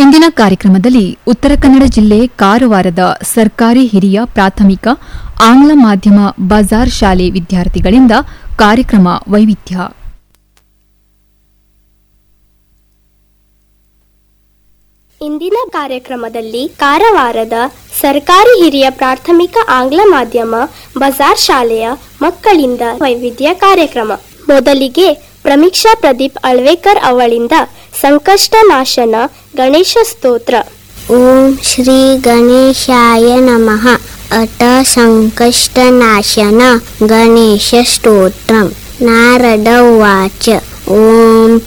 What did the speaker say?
ಇಂದಿನ ಕಾರ್ಯಕ್ರಮದಲ್ಲಿ ಉತ್ತರ ಕನ್ನಡ ಜಿಲ್ಲೆ ಕಾರವಾರದ ಸರ್ಕಾರಿ ಹಿರಿಯ ಪ್ರಾಥಮಿಕ ಆಂಗ್ಲ ಮಾಧ್ಯಮ ಬಜಾರ್ ಶಾಲೆ ವಿದ್ಯಾರ್ಥಿಗಳಿಂದ ಕಾರ್ಯಕ್ರಮ ವೈವಿಧ್ಯ ಇಂದಿನ ಕಾರ್ಯಕ್ರಮದಲ್ಲಿ ಕಾರವಾರದ ಸರ್ಕಾರಿ ಹಿರಿಯ ಪ್ರಾಥಮಿಕ ಆಂಗ್ಲ ಮಾಧ್ಯಮ ಬಜಾರ್ ಶಾಲೆಯ ಮಕ್ಕಳಿಂದ ವೈವಿಧ್ಯ ಕಾರ್ಯಕ್ರಮ ಮೊದಲಿಗೆ ಪ್ರಮೀಕ್ಷಾ ಪ್ರದೀಪ್ ಅಳ್ವೇಕರ್ ಅವಳಿಂದ ಸಂಕಷ್ಟ ನಾಶನ ಗಣೇಶ ಸ್ತೋತ್ರ ಓಂ ಶ್ರೀ ಗಣೇಶಾಯ ನಮಃ ಅಟ ಸಂಕಷ್ಟನಾಶನ ಗಣೇಶ ಸ್ತೋತ್ರಂ ನಾರದ ಉವಾಚ ಓಂ